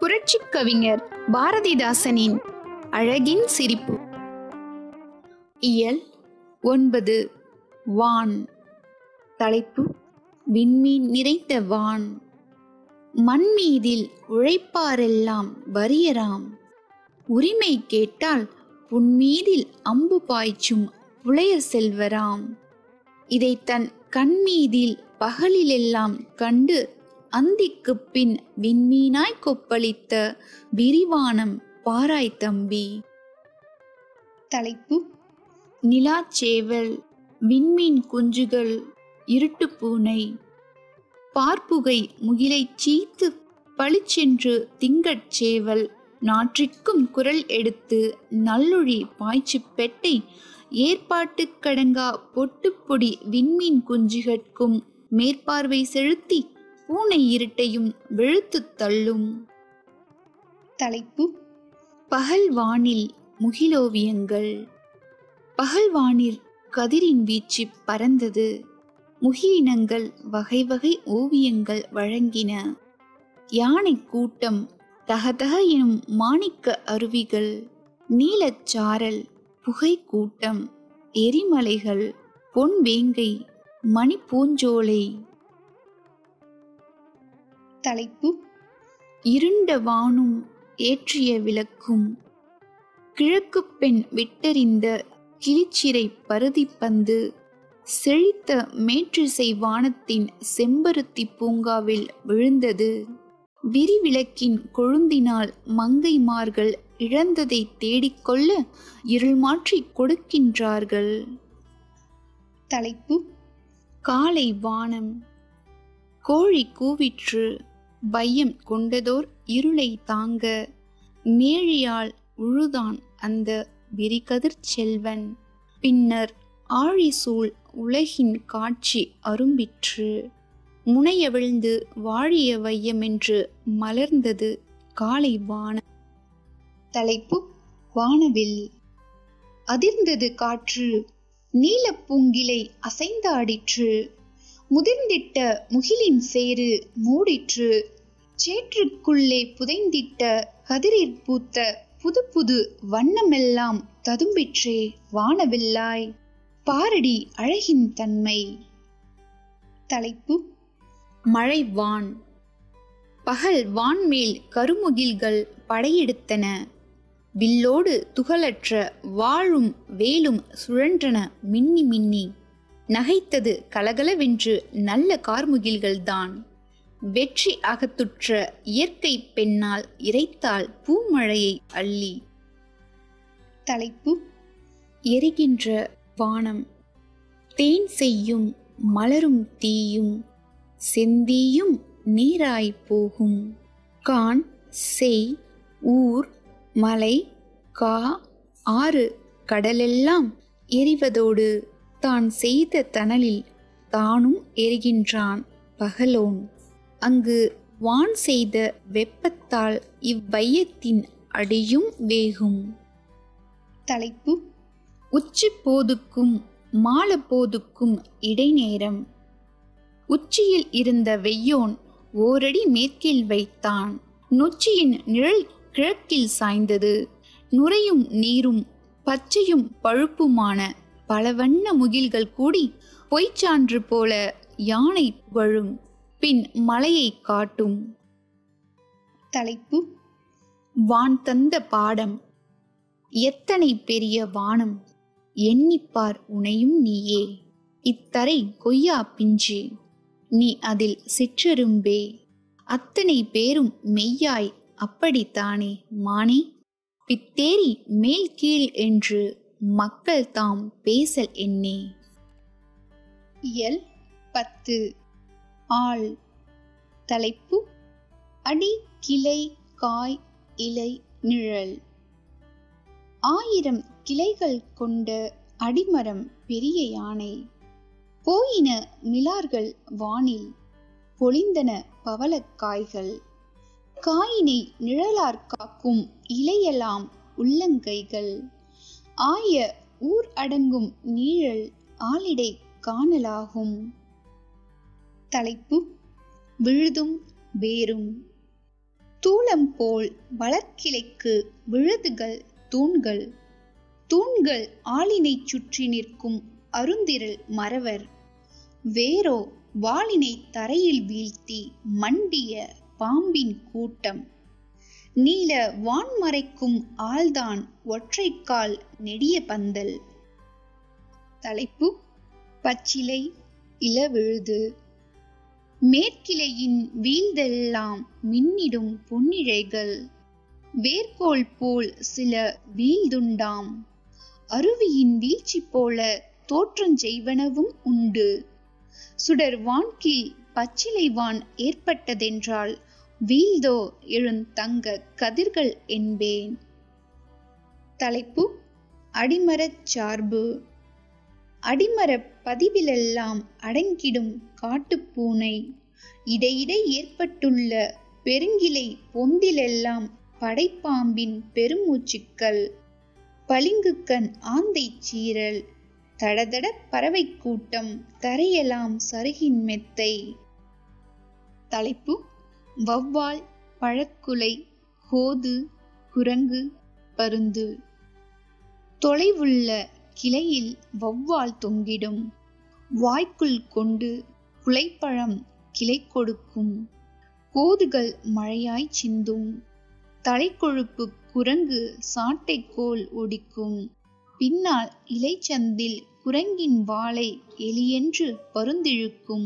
புரட்சிக் கவிஞர் பாரதிதாசனின் அழகின் சிரிப்பு இயல் ஒன்பது வான் தலைப்பு விண்மீன் நிறைந்த வான் மண்மீதில் உழைப்பாரெல்லாம் வறியராம் உரிமை கேட்டால் புன்மீதில் அம்பு பாய்ச்சும் புலையர் செல்வராம் இதை தன் கண்மீதில் பகலிலெல்லாம் கண்டு அந்திக்குப் பின் விண்மீனாய் கொப்பளித்த விரிவானம் பாராய் தம்பி தலைப்பு நிலாச்சேவல் விண்மீன் குஞ்சுகள் இருட்டு பூனை பார்ப்புகை முகிலைச் சீத்து பளிச்சென்று திங்கட் சேவல் நாற்றிக்கும் குரல் எடுத்து நல்லொழி பாய்ச்சிப் பெட்டை ஏற்பாட்டுக் கடங்கா பொட்டுப்பொடி விண்மீன் குஞ்சுகட்கும் மேற்பார்வை செலுத்தி பூனை இருட்டையும் வெளுத்துத் தள்ளும் தலைப்பு பகல் வானில் முகிலோவியங்கள் பகல் வானில் கதிரின் வீச்சு பறந்தது முகிலினங்கள் வகை வகை ஓவியங்கள் வழங்கின யானை கூட்டம் தகதக எனும் மாணிக்க அருவிகள் நீலச்சாரல் புகை கூட்டம் எரிமலைகள் பொன் வேங்கை மணி பூஞ்சோலை தலைப்பு இருண்ட வானும் ஏற்றிய விளக்கும் கிழக்கு பெண் விட்டறிந்த கிளிச்சிறை பருதிப்பந்து செழித்த மேற்றிசை வானத்தின் செம்பருத்தி பூங்காவில் விழுந்தது விரிவிளக்கின் கொழுந்தினால் மங்கைமார்கள் இழந்ததை தேடிக்கொள்ள இருள் மாற்றி கொடுக்கின்றார்கள் தலைப்பு காலை வானம் கோழி கூவிற்று பையம் கொண்டதோர் இருளை தாங்க மேழியால் உழுதான் அந்த விரிகதிர் செல்வன் பின்னர் ஆழிசூழ் உலகின் காட்சி அரும்பிற்று முனையவிழ்ந்து வாழிய வையமென்று மலர்ந்தது காலை வானம் தலைப்பு வானவில் அதிர்ந்தது காற்று நீலப்பூங்கிலை அசைந்தாடிற்று முதிர்ந்திட்ட முகிலின் சேறு மூடிற்று சேற்றுக்குள்ளே புதைந்திட்ட கதிரிற் பூத்த புது புது வண்ணமெல்லாம் ததும்பிற்றே வானவில்லாய் பாரடி அழகின் தன்மை தலைப்பு மழை வான் பகல் வான்மேல் கருமுகில்கள் படையெடுத்தன வில்லோடு துகளற்ற வாழும் வேலும் சுழன்றன மின்னி மின்னி நகைத்தது கலகலவென்று நல்ல கார்முகில்கள்தான் வெற்றி அகத்துற்ற இயற்கை பெண்ணால் இறைத்தாள் பூமழையை அள்ளி தலைப்பு எரிகின்ற வானம் தேன் செய்யும் மலரும் தீயும் செந்தீயும் நீராய் போகும் கான் செய் ஊர் மலை கா ஆறு கடலெல்லாம் எரிவதோடு தான் செய்த தணலில் தானும் எரிகின்றான் பகலோன் அங்கு வான் செய்த வெப்பத்தால் இவ்வையத்தின் அடியும் வேகும் தலைப்பு உச்சி போதுக்கும் மாலப்போதுக்கும் இடைநேரம் உச்சியில் இருந்த வெய்யோன் ஓரடி மேற்கில் வைத்தான் நொச்சியின் நிழல் கிழக்கில் சாய்ந்தது நுரையும் நீரும் பச்சையும் பழுப்புமான பல வண்ண முகில்கள் கூடி பொய்ச்சான்று போல யானை புகழும் பின் மலையை காட்டும் தலைப்பு வான் தந்த பாடம் எத்தனை பெரிய வானம் எண்ணிப்பார் உனையும் நீயே இத்தரை கொய்யா பிஞ்சு நீ அதில் சிற்றெரும்பே அத்தனை பேரும் மெய்யாய் அப்படித்தானே மானே பித்தேரி மேல் கீழ் என்று மக்கள் தாம் பேசல் என்னே இயல் பத்து ஆள் தலைப்பு அடி கிளை காய் இலை நிழல் ஆயிரம் கிளைகள் கொண்ட அடிமரம் பெரிய யானை போயின மிலார்கள் வானில் பொழிந்தன பவளக்காய்கள் காயினை நிழலார் காக்கும் இலையெல்லாம் உள்ளங்கைகள் ஆய ஊர் அடங்கும் நீழல் ஆளிடை காணலாகும் தலைப்பு விழுதும் வேரும் தூளம் போல் வளர்க்கிளைக்கு விழுதுகள் தூண்கள் தூண்கள் ஆளினைச் சுற்றி நிற்கும் அருந்திரள் மறவர் வேரோ வாளினை தரையில் வீழ்த்தி மண்டிய பாம்பின் கூட்டம் நீல வான்மறைக்கும் ஆள்தான் ஒற்றைக்கால் நெடிய பந்தல் தலைப்பு பச்சிலை இளவிழுது மேற்கிளையின் வீழ்தெல்லாம் மின்னிடும் பொன்னிழைகள் வேர்கோள் போல் சில வீழ்துண்டாம் அருவியின் வீழ்ச்சி போல தோற்றஞ்செய்வனவும் உண்டு சுடர் வான்கீழ் பச்சிலை வான் ஏற்பட்டதென்றால் வீழ்தோ எழுந்தங்க கதிர்கள் என்பேன் தலைப்பு அடிமரச் சார்பு அடிமரப் பதிவிலெல்லாம் அடங்கிடும் காட்டுப்பூனை இடையிடை ஏற்பட்டுள்ள பெருங்கிளை பொந்திலெல்லாம் படைப்பாம்பின் பெருமூச்சுக்கள் பளிங்குக்கண் ஆந்தை சீரல் தடதட பறவை கூட்டம் தரையெல்லாம் சருகின் மெத்தை தலைப்பு வௌவால் பழக்குலை கோது குரங்கு பருந்து தொலைவுள்ள கிளையில் வௌவால் தொங்கிடும் வாய்க்குள் கொண்டு குலைப்பழம் கிளை கொடுக்கும் கோதுகள் மழையாய் சிந்தும் தலைக்கொழுப்பு குரங்கு சாட்டைக்கோல் ஒடிக்கும் பின்னால் இலைச்சந்தில் குரங்கின் வாளை எலியென்று பருந்திழுக்கும்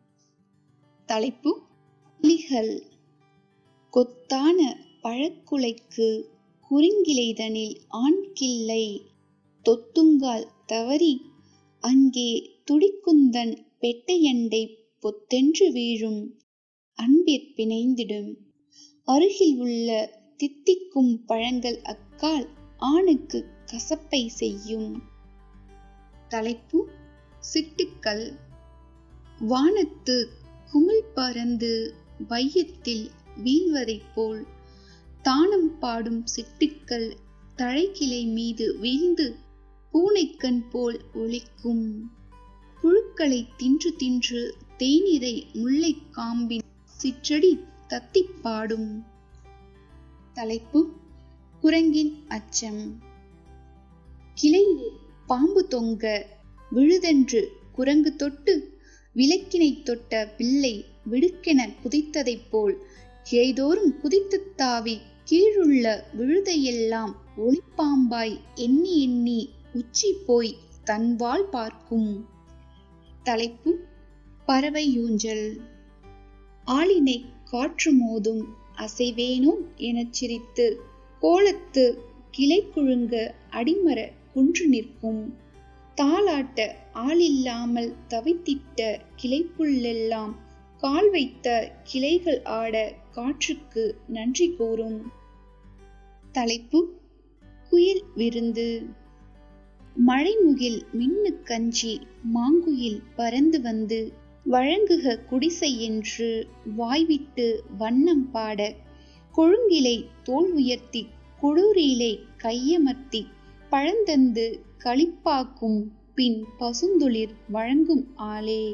தலைப்பு கிளிகள் கொத்தான பழக்குலைக்கு குறுங்கிளைதனில் ஆண் கிள்ளை தொத்துங்கால் தவறி அங்கே துடிக்குந்தன் பெட்டையண்டை பொத்தென்று வீழும் அன்பிற் பிணைந்திடும் அருகில் உள்ள தித்திக்கும் பழங்கள் அக்கால் ஆணுக்கு கசப்பை செய்யும் தலைப்பு சிட்டுக்கள் வானத்து குமிழ் பறந்து வையத்தில் வீழ்வதைப் போல் தானம் பாடும் சிட்டுக்கள் தழைக்கிளை மீது வீழ்ந்து பூனைக்கண் போல் ஒலிக்கும் புழுக்களை தின்று தின்று தேநீரை முல்லைக் காம்பின் சிற்றடி தத்திப் பாடும் தலைப்பு குரங்கின் அச்சம் கிளையில் பாம்பு தொங்க விழுதென்று குரங்கு தொட்டு விளக்கினை தொட்ட பிள்ளை விடுக்கென குதித்ததைப் போல் கிளைதோறும் குதித்துத் தாவி கீழுள்ள விழுதையெல்லாம் ஒளிப்பாம்பாய் எண்ணி எண்ணி உச்சி போய் தன்வாள் பார்க்கும் தலைப்பு பறவை ஊஞ்சல் ஆளினை காற்று மோதும் அசைவேனோ எனச் சிரித்து கோலத்து கிளை குழுங்க அடிமர குன்று நிற்கும் தாளாட்ட ஆளில்லாமல் தவித்திட்ட கிளைப்புள்ளெல்லாம் கால் வைத்த கிளைகள் ஆட காற்றுக்கு நன்றி கூறும் தலைப்பு குயில் விருந்து மழைமுகில் மின்னு கஞ்சி மாங்குயில் பறந்து வந்து வழங்குக குடிசை என்று வாய்விட்டு வண்ணம் பாட கொழுங்கிலை தோல் உயர்த்தி குளூரிலே கையமர்த்தி பழந்தந்து களிப்பாக்கும் பின் பசுந்துளிர் வழங்கும் ஆளே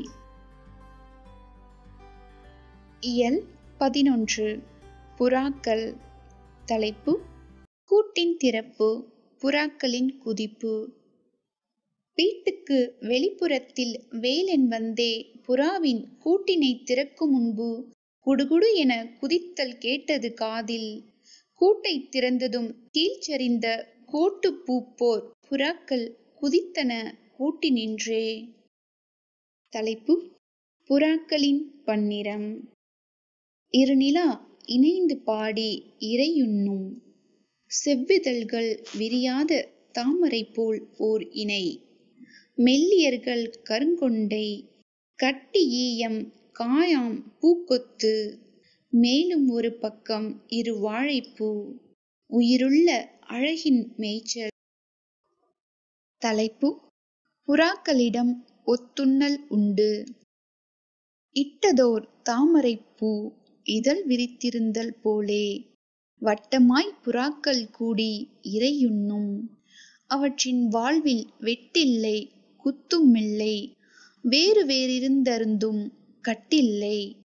இயல் பதினொன்று புறாக்கள் தலைப்பு கூட்டின் திறப்பு புறாக்களின் குதிப்பு வீட்டுக்கு வெளிப்புறத்தில் வேலன் வந்தே புறாவின் கூட்டினை திறக்கும் முன்பு குடுகுடு என குதித்தல் கேட்டது காதில் கூட்டை திறந்ததும் கீழ்ச்சரிந்த கோட்டு பூப்போர் புறாக்கள் குதித்தன கூட்டினின்றே தலைப்பு புறாக்களின் பன்னிறம் இருநிலா இணைந்து பாடி இறையுண்ணும் செவ்விதழ்கள் விரியாத தாமரை போல் ஓர் இணை மெல்லியர்கள் கருங்கொண்டை கட்டி ஈயம் காயாம் பூக்கொத்து மேலும் ஒரு பக்கம் இரு வாழைப்பூ உயிருள்ள அழகின் மேய்ச்சல் தலைப்பு புறாக்களிடம் ஒத்துண்ணல் உண்டு இட்டதோர் தாமரைப்பூ இதழ் விரித்திருந்தல் போலே வட்டமாய் புறாக்கள் கூடி இறையுண்ணும் அவற்றின் வாழ்வில் வெட்டில்லை குத்துமில்லை வேறு வேறிருந்தருந்தும் கட்டில்லை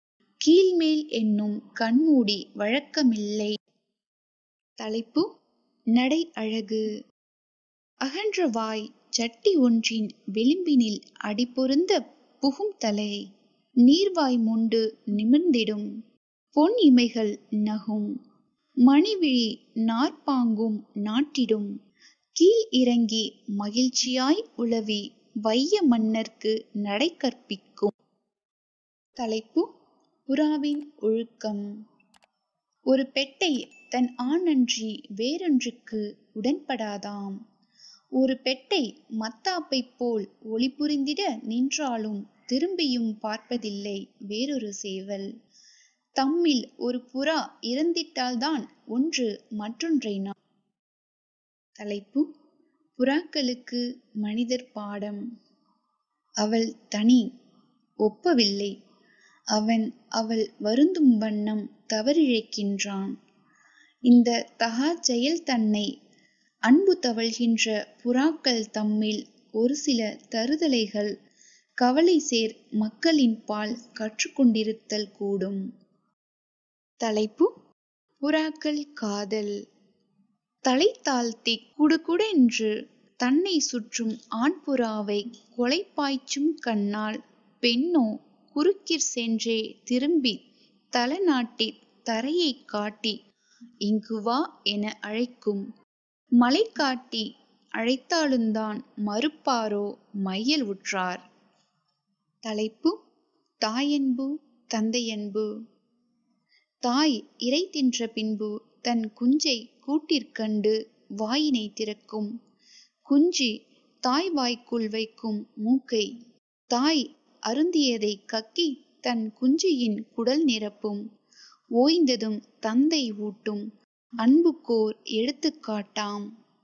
கீழ்மேல் என்னும் கண்மூடி வழக்கமில்லை தலைப்பு நடை அழகு அகன்ற வாய் சட்டி ஒன்றின் விளிம்பினில் அடிபொருந்த புகும் தலை நீர்வாய் முண்டு நிமிர்ந்திடும் பொன் இமைகள் நகும் மணிவிழி நாற்பாங்கும் நாட்டிடும் கீழ் இறங்கி மகிழ்ச்சியாய் உளவி வைய மன்னர்க்கு நடை கற்பிக்கும் தலைப்பு புறாவின் ஒழுக்கம் ஒரு பெட்டை தன் ஆணன்றி வேறொன்றுக்கு உடன்படாதாம் ஒரு பெட்டை மத்தாப்பை போல் ஒளி புரிந்திட நின்றாலும் திரும்பியும் பார்ப்பதில்லை வேறொரு சேவல் தம்மில் ஒரு புறா இறந்திட்டால்தான் ஒன்று மற்றொன்றை நாம் தலைப்பு புறாக்களுக்கு மனிதர் பாடம் அவள் தனி ஒப்பவில்லை அவன் அவள் வருந்தும் வண்ணம் தவறிழைக்கின்றான் இந்த தகா செயல் தன்னை அன்பு தவழ்கின்ற புறாக்கள் தம்மில் ஒரு சில தருதலைகள் கவலை சேர் மக்களின் பால் கற்றுக்கொண்டிருத்தல் கூடும் தலைப்பு புறாக்கள் காதல் தலை தாழ்த்தி குடுகுடென்று தன்னை சுற்றும் ஆண் புறாவை கொலை பாய்ச்சும் கண்ணால் பெண்ணோ குறுக்கிற் சென்றே திரும்பி தலநாட்டி தரையை காட்டி இங்கு வா என அழைக்கும் மலை காட்டி அழைத்தாலுந்தான் மறுப்பாரோ மையல் உற்றார் தலைப்பு தாயன்பு தந்தையன்பு தாய் இறை தின்ற பின்பு தன் குஞ்சை கூட்டிற்கண்டு வாயினை திறக்கும் குஞ்சி தாய் வாய்க்குள் வைக்கும் மூக்கை தாய் அருந்தியதை கக்கி தன் குஞ்சியின் குடல் நிரப்பும் ஓய்ந்ததும் தந்தை ஊட்டும் அன்புக்கோர் எடுத்துக்காட்டாம்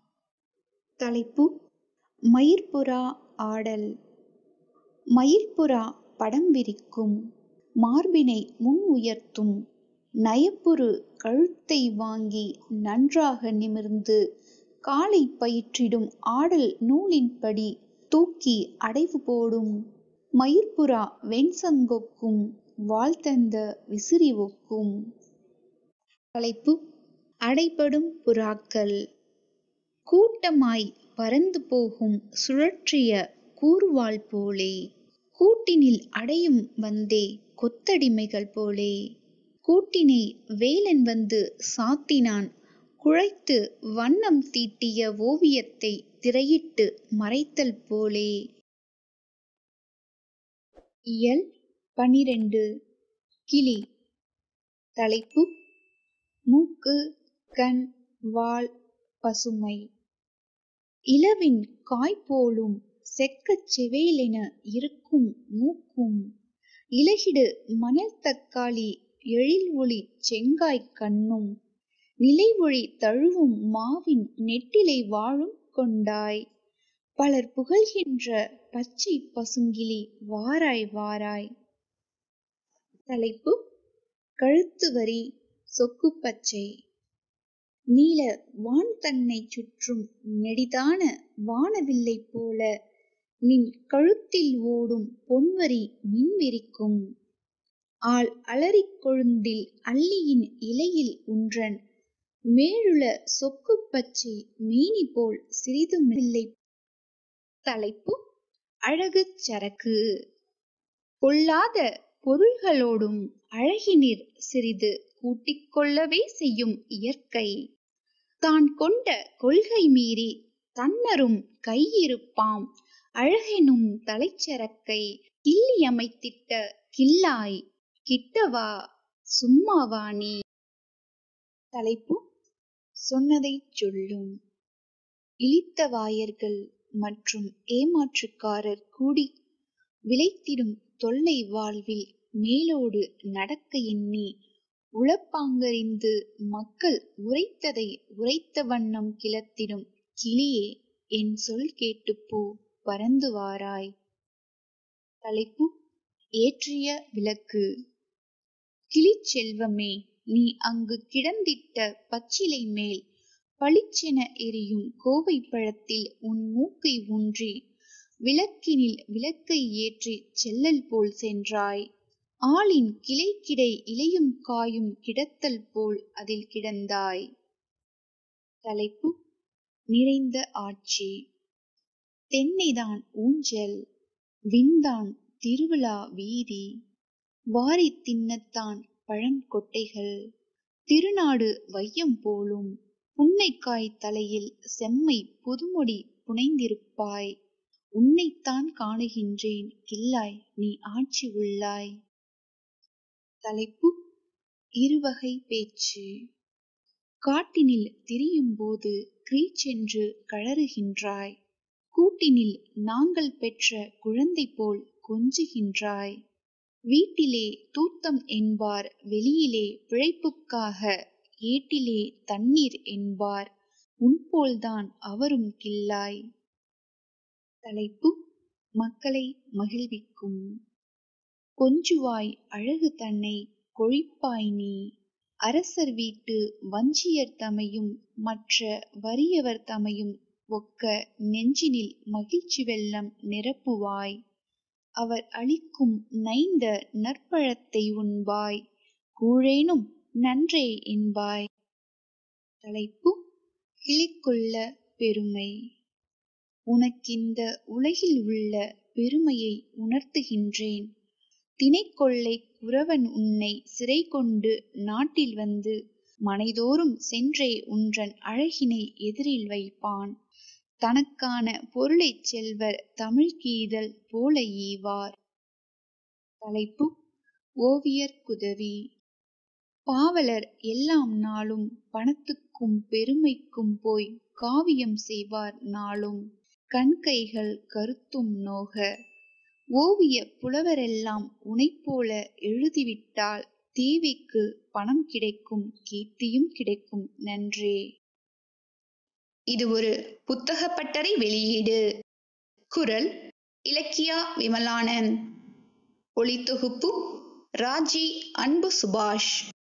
தலைப்பு மயிர்புறா ஆடல் மயிர்புறா படம் விரிக்கும் மார்பினை முன் உயர்த்தும் நயப்புறு கழுத்தை வாங்கி நன்றாக நிமிர்ந்து காலை பயிற்றிடும் ஆடல் நூலின்படி தூக்கி அடைவு போடும் மயிர்புறா வெண்சங்கொக்கும் வாழ்த்தந்த விசிறி ஒக்கும் தலைப்பு அடைபடும் புறாக்கள் கூட்டமாய் பறந்து போகும் சுழற்றிய கூர்வாள் போலே கூட்டினில் அடையும் வந்தே கொத்தடிமைகள் போலே கூட்டினை வேலன் வந்து சாத்தினான் குழைத்து வண்ணம் தீட்டிய ஓவியத்தை திரையிட்டு மறைத்தல் போலே இயல் பனிரெண்டு கிளி தலைப்பு மூக்கு கண் வால் பசுமை இலவின் காய் போலும் செக்கச் செவேலென இருக்கும் மூக்கும் இலகிடு மணல் தக்காளி எழில் ஒளி செங்காய் கண்ணும் நிலை ஒளி தழுவும் மாவின் நெட்டிலை வாழும் கொண்டாய் பலர் புகழ்கின்ற பச்சை பசுங்கிளி வாராய் வாராய் தலைப்பு கழுத்து வரி சொக்கு பச்சை நீல வான் தன்னை சுற்றும் நெடிதான வானவில்லை போல நின் கழுத்தில் ஓடும் பொன்வரி மின்விரிக்கும் ஆள் அலறிக் கொழுந்தில் அல்லியின் இலையில் உன்றன் மேலுள சொக்கு பச்சை மேனி போல் சிறிதுமில்லை தலைப்பு அழகு சரக்கு பொல்லாத பொருள்களோடும் அழகினிர் சிறிது கூட்டிக் கொள்ளவே செய்யும் இயற்கை தான் கொண்ட கொள்கை மீறி தன்னரும் கையிருப்பாம் அழகெனும் தலைச்சரக்கை கிள்ளி அமைத்திட்ட கில்லாய் கிட்டவா சும்மாவா நீ தலைப்பு சொன்னதைச் சொல்லும் இழித்த வாயர்கள் மற்றும் ஏமாற்றுக்காரர் கூடி விளைத்திடும் தொல்லை வாழ்வில் மேலோடு நடக்க எண்ணி உளப்பாங்கறிந்து மக்கள் உரைத்ததை உரைத்த வண்ணம் கிளத்திடும் கிளியே என் சொல் கேட்டுப் போ பறந்து வாராய் தலைப்பு ஏற்றிய விளக்கு கிளிச்செல்வமே நீ அங்கு கிடந்திட்ட பச்சிலை மேல் பளிச்சென எரியும் கோவை பழத்தில் உன் மூக்கை ஊன்றி விளக்கினில் விளக்கை ஏற்றி செல்லல் போல் சென்றாய் ஆளின் கிளைக்கிடை இலையும் காயும் கிடத்தல் போல் அதில் கிடந்தாய் தலைப்பு நிறைந்த ஆட்சி தென்னைதான் ஊஞ்சல் விண்தான் திருவிழா வீதி வாரி தின்னத்தான் பழங்கொட்டைகள் திருநாடு வையம் போலும் புன்னைக்காய் தலையில் செம்மை புதுமொடி புனைந்திருப்பாய் உன்னைத்தான் காணுகின்றேன் கில்லாய் நீ ஆட்சி உள்ளாய் தலைப்பு இருவகை பேச்சு காட்டினில் திரியும்போது கிரீச்சென்று கழறுகின்றாய் கூட்டினில் நாங்கள் பெற்ற குழந்தை போல் கொஞ்சுகின்றாய் வீட்டிலே தூத்தம் என்பார் வெளியிலே பிழைப்புக்காக ஏட்டிலே தண்ணீர் என்பார் உன்போல்தான் அவரும் கில்லாய் தலைப்பு மக்களை மகிழ்விக்கும் கொஞ்சுவாய் அழகு தன்னை கொழிப்பாய் நீ அரசர் வீட்டு வஞ்சியர் தமையும் மற்ற வறியவர் தமையும் ஒக்க நெஞ்சினில் மகிழ்ச்சி வெள்ளம் நிரப்புவாய் அவர் அளிக்கும் நைந்த நற்பழத்தை உண்பாய் கூழேனும் நன்றே என்பாய் தலைப்பு கிளிக்குள்ள பெருமை உனக்கிந்த உலகில் உள்ள பெருமையை உணர்த்துகின்றேன் தினைக்கொள்ளை குறவன் உன்னை சிறை கொண்டு நாட்டில் வந்து மனைதோறும் சென்றே உன்றன் அழகினை எதிரில் வைப்பான் தனக்கான பொருளைச் செல்வர் தமிழ் கீதல் போல ஈவார் தலைப்பு ஓவியர் குதவி பாவலர் எல்லாம் நாளும் பணத்துக்கும் பெருமைக்கும் போய் காவியம் செய்வார் நாளும் கண்கைகள் கருத்தும் நோக ஓவிய புலவரெல்லாம் உனைப்போல எழுதிவிட்டால் தேவிக்கு பணம் கிடைக்கும் கீர்த்தியும் கிடைக்கும் நன்றே இது ஒரு புத்தக பட்டறை வெளியீடு குரல் இலக்கியா விமலானன் ஒளித்தொகுப்பு ராஜி அன்பு சுபாஷ்